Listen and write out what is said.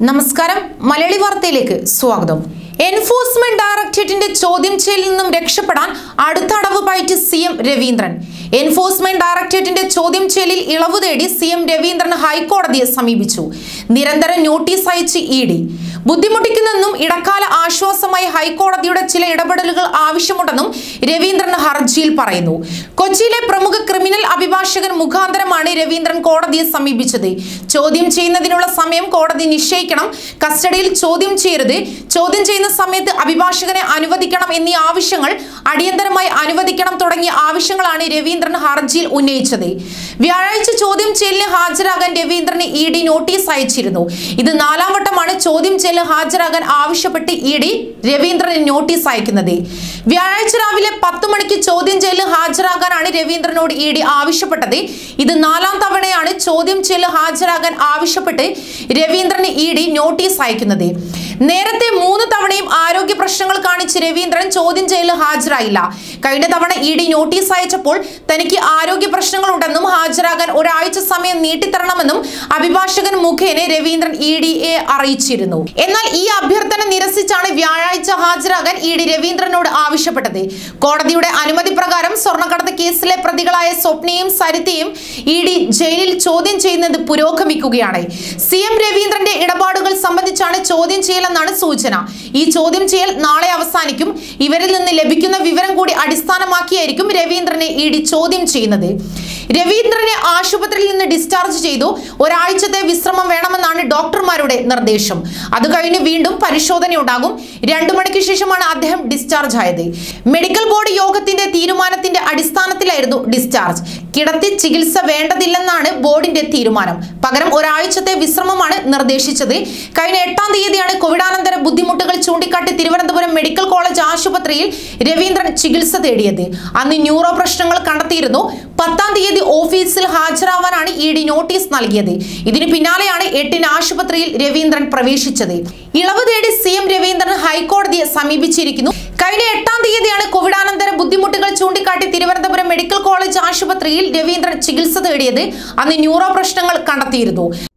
നമസ്കാരം മലയാളി വാർത്തയിലേക്ക് സ്വാഗതം എൻഫോഴ്സ്മെന്റ് ഡയറക്ടറേറ്റിന്റെ ചോദ്യം ചെയ്യലിൽ നിന്നും രക്ഷപ്പെടാൻ അടുത്ത അടവ് പയറ്റി സി എം രവീന്ദ്രൻ എൻഫോഴ്സ്മെന്റ് ഡയറക്ടറേറ്റിന്റെ ചോദ്യം ചെയ്യലിൽ ഇളവ് തേടി സി എം രവീന്ദ്രൻ ഹൈക്കോടതിയെ സമീപിച്ചു നിരന്തരം നോട്ടീസ് അയച്ച് ഇ ഡി ബുദ്ധിമുട്ടിക്കുന്നെന്നും ഇടക്കാല ആശ്വാസമായി ഹൈക്കോടതിയുടെ ചില ഇടപെടലുകൾ ആവശ്യമുണ്ടെന്നും രവീന്ദ്രൻ ഹർജിയിൽ പറയുന്നു കൊച്ചിയിലെ പ്രമുഖ ക്രിമിനൽ അഭിഭാഷകൻ മുഖാന്തരമാണ് രവീന്ദ്രൻ കോടതിയെ സമീപിച്ചത് ചോദ്യം ചെയ്യുന്നതിനുള്ള സമയം കോടതി നിശ്ചയിക്കണം കസ്റ്റഡിയിൽ ചോദ്യം ചെയ്യരുത് ചോദ്യം ചെയ്യുന്ന സമയത്ത് അഭിഭാഷകനെ അനുവദിക്കണം എന്നീ ആവശ്യങ്ങൾ അടിയന്തരമായി അനുവദിക്കണം തുടങ്ങിയ ആവശ്യങ്ങളാണ് രവീന്ദ്രൻ ഹർജിയിൽ ഉന്നയിച്ചത് വ്യാഴാഴ്ച ചോദ്യം ചെയ്യലിന് ഹാജരാകാൻ രവീന്ദ്രന് ഇ ഡി നോട്ടീസ് അയച്ചിരുന്നു ഇത് നാലാം വട്ടമാണ് ചോദ്യം ചെയ്യലിന് ഹാജരാകാൻ ആവശ്യപ്പെട്ട് ഇ ഡി രവീന്ദ്രന് നോട്ടീസ് അയക്കുന്നത് വ്യാഴാഴ്ച രാവിലെ പത്ത് മണിക്ക് ചോദ്യം ചെയ്യലിന് ഹാജരാകാനാണ് രവീന്ദ്രനോട് ഇ ഡി ആവശ്യപ്പെട്ടത് ഇത് നാലാം തവണയാണ് ചോദ്യം ചെയ്യലിന് ഹാജരാകാൻ ആവശ്യപ്പെട്ട് രവീന്ദ്രന് ഇ ഡി നോട്ടീസ് അയക്കുന്നത് നേരത്തെ മൂന്ന് തവണയും ആരോഗ്യ പ്രശ്നങ്ങൾ കാണിച്ച് രവീന്ദ്രൻ ചോദ്യം ചെയ്യലിന് ഹാജരായില്ല കഴിഞ്ഞ തവണ ഇ ഡി നോട്ടീസ് അയച്ചപ്പോൾ തനിക്ക് ആരോഗ്യ പ്രശ്നങ്ങളുണ്ടെന്നും ഹാജരാകാൻ ഒരാഴ്ച സമയം നീട്ടിത്തരണമെന്നും അഭിഭാഷകൻ മുഖേന രവീന്ദ്രൻ ഇ ഡിയെ അറിയിച്ചിരുന്നു എന്നാൽ ഈ അഭ്യർത്ഥന നിരസിച്ചാണ് വ്യാഴാഴ്ച ഹാജരാകാൻ ഇ ഡി രവീന്ദ്രനോട് ആവശ്യപ്പെട്ടത് കോടതിയുടെ അനുമതി പ്രകാരം സ്വർണ്ണക്കടത്ത് കേസിലെ പ്രതികളായ സ്വപ്നയും സരിതയും ഇ ഡി ജയിലിൽ ചോദ്യം ചെയ്യുന്നത് പുരോഗമിക്കുകയാണ് സി എം രവീന്ദ്രന്റെ ഇടപാടുകൾ സംബന്ധിച്ചാണ് ചോദ്യം ചെയ്യലെന്നാണ് സൂചന ഈ ചോദ്യം ചെയ്യൽ നാളെ അവസാനിക്കും ഇവരിൽ നിന്ന് ലഭിക്കുന്ന വിവരം കൂടി അടിസ്ഥാനമാക്കിയായിരിക്കും രവീന്ദ്രനെ ഇ ഡി ചോദ്യം ചെയ്യുന്നത് രവീന്ദ്രനെ ആശുപത്രിയിൽ നിന്ന് ഡിസ്ചാർജ് ചെയ്തു ഒരാഴ്ചത്തെ വിശ്രമം വേണമെന്നാണ് ഡോക്ടർമാരുടെ നിർദ്ദേശം അത് കഴിഞ്ഞ് വീണ്ടും പരിശോധന ഉണ്ടാകും രണ്ടു മണിക്ക് ശേഷമാണ് അദ്ദേഹം ഡിസ്ചാർജ് ആയത് മെഡിക്കൽ ബോർഡ് യോഗത്തിന്റെ തീരുമാനത്തിന്റെ അടിസ്ഥാനത്തിലായിരുന്നു ഡിസ്ചാർജ് കിടത്തി ചികിത്സ വേണ്ടതില്ലെന്നാണ് ബോർഡിന്റെ തീരുമാനം പകരം ഒരാഴ്ചത്തെ വിശ്രമമാണ് നിർദ്ദേശിച്ചത് കഴിഞ്ഞ എട്ടാം തീയതിയാണ് കോവിഡാനന്തര ബുദ്ധിമുട്ടുകൾ ചൂണ്ടിക്കാട്ടി തിരുവനന്തപുരം മെഡിക്കൽ കോളേജ് ആശുപത്രിയിൽ രവീന്ദ്രൻ ചികിത്സ തേടിയത് അന്ന് ന്യൂറോ പ്രശ്നങ്ങൾ കണ്ടെത്തിയിരുന്നു പത്താം തീയതി ഓഫീസിൽ ഹാജരാവാനാണ് ഇ ഡി നോട്ടീസ് നൽകിയത് ഇതിന് പിന്നാലെയാണ് എട്ടിന് ആശുപത്രിയിൽ രവീന്ദ്രൻ പ്രവേശിച്ചത് ഇളവ് തേടി സി എം രവീന്ദ്രൻ ഹൈക്കോടതിയെ സമീപിച്ചിരിക്കുന്നു കഴിഞ്ഞ എട്ടാം തീയതിയാണ് കോവിഡാനന്തര ബുദ്ധിമുട്ടുകൾ ചൂണ്ടിക്കാട്ടി തിരുവനന്തപുരം മെഡിക്കൽ കോളേജ് ആശുപത്രിയിൽ രവീന്ദ്രൻ ചികിത്സ തേടിയത് അന്ന് ന്യൂറോ പ്രശ്നങ്ങൾ കണ്ടെത്തിയിരുന്നു